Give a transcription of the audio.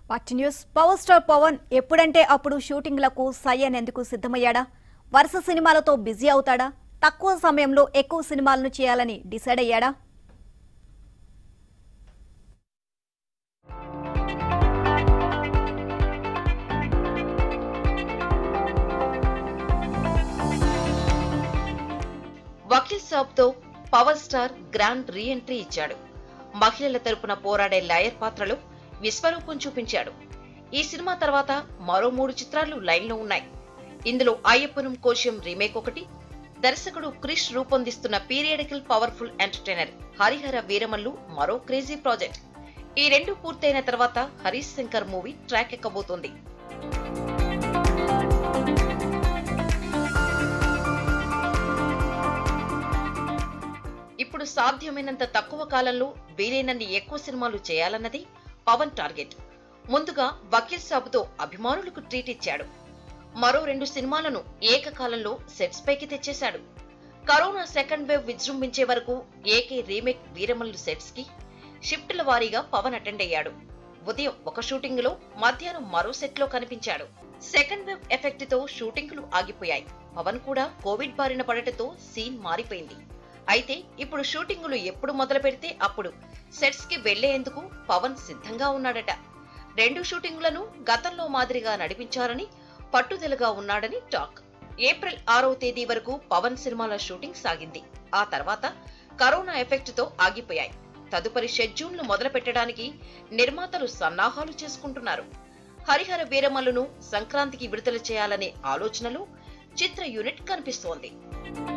వాటి news power star Pawan ఎప్పుడంటే అప్పుడు షూటింగ్లకు సై అనేందుకు సిద్ధమయ్యాడా వరుస సినిమాలతో బిజీ అవుతాడా తక్కువ సమయంలో ఎక్కువ సినిమాలను చేయాలని డిసైడ్ అయ్యాడా వకీల్ సాబ్ తో power star grand reentry ఇచ్చాడు మహిళల తరపున పోరాడే లాయర్ పాత్రలో విశ్వరూపం చూపించాడు ఈ సినిమా తర్వాత మరో మూడు చిత్రాలు లైన్లో ఉన్నాయి ఇందులో అయ్యప్పనం కోశం రీమేక్ ఒకటి దర్శకుడు క్రిష్ రూపొందిస్తున్న periodical powerful entertainer Harihara Veeramallu మరో క్రేజీ ప్రాజెక్ట్ ఈ రెండు పూర్తయిన తర్వాత హరీష్ శంకర్ మూవీ ట్రాక్ ఎక్కబోతోంది ఇప్పుడు సాధ్యమైనంత తక్కువ కాలంలో వీలైనన్ని ఎక్కువ సినిమాలు చేయాలన్నది పవన్ టార్గెట్ ముందుగా వకీల్ సాబుతో అభిమానులకు ట్రీట్ ఇచ్చాడు మరో రెండు సినిమాలను ఏకకాలంలో సెట్స్ పైకి తెచ్చేశాడు కరోనా సెకండ్ వేవ్ విజృంభించే వరకు ఏకే రీమేక్ వీరమల్లు సెట్స్ కి షిఫ్ట్ల వారీగా పవన్ అటెండ్ అయ్యాడు ఉదయం ఒక షూటింగ్ లో మధ్యాహ్నం మరో సెట్ లో కనిపించాడు సెకండ్ వేవ్ ఎఫెక్ట్ తో షూటింగ్లు ఆగిపోయాయి పవన్ కూడా కోవిడ్ బారిన పడటంతో సీన్ మారిపోయింది అయితే ఇప్పుడు షూటింగులు ఎప్పుడు మొదలు పెడితే అప్పుడు సెట్స్ కి వెళ్లేందుకు పవన్ సిద్ధంగా ఉన్నాడట రెండు షూటింగులను గతంలో మాదిరిగా నడిపించాలని పట్టుదలగా ఉన్నాడని టాక్ ఏప్రిల్ ఆరో తేదీ వరకు పవన్ సినిమాల షూటింగ్ సాగింది ఆ తర్వాత కరోనా ఎఫెక్ట్ తో ఆగిపోయాయి తదుపరి షెడ్యూల్ ను మొదలు పెట్టడానికి నిర్మాతలు సన్నాహాలు చేసుకుంటున్నారు హరిహర వీరమల్లును సంక్రాంతికి విడుదల చేయాలనే ఆలోచనలో చిత్ర యూనిట్ కనిపిస్తోంది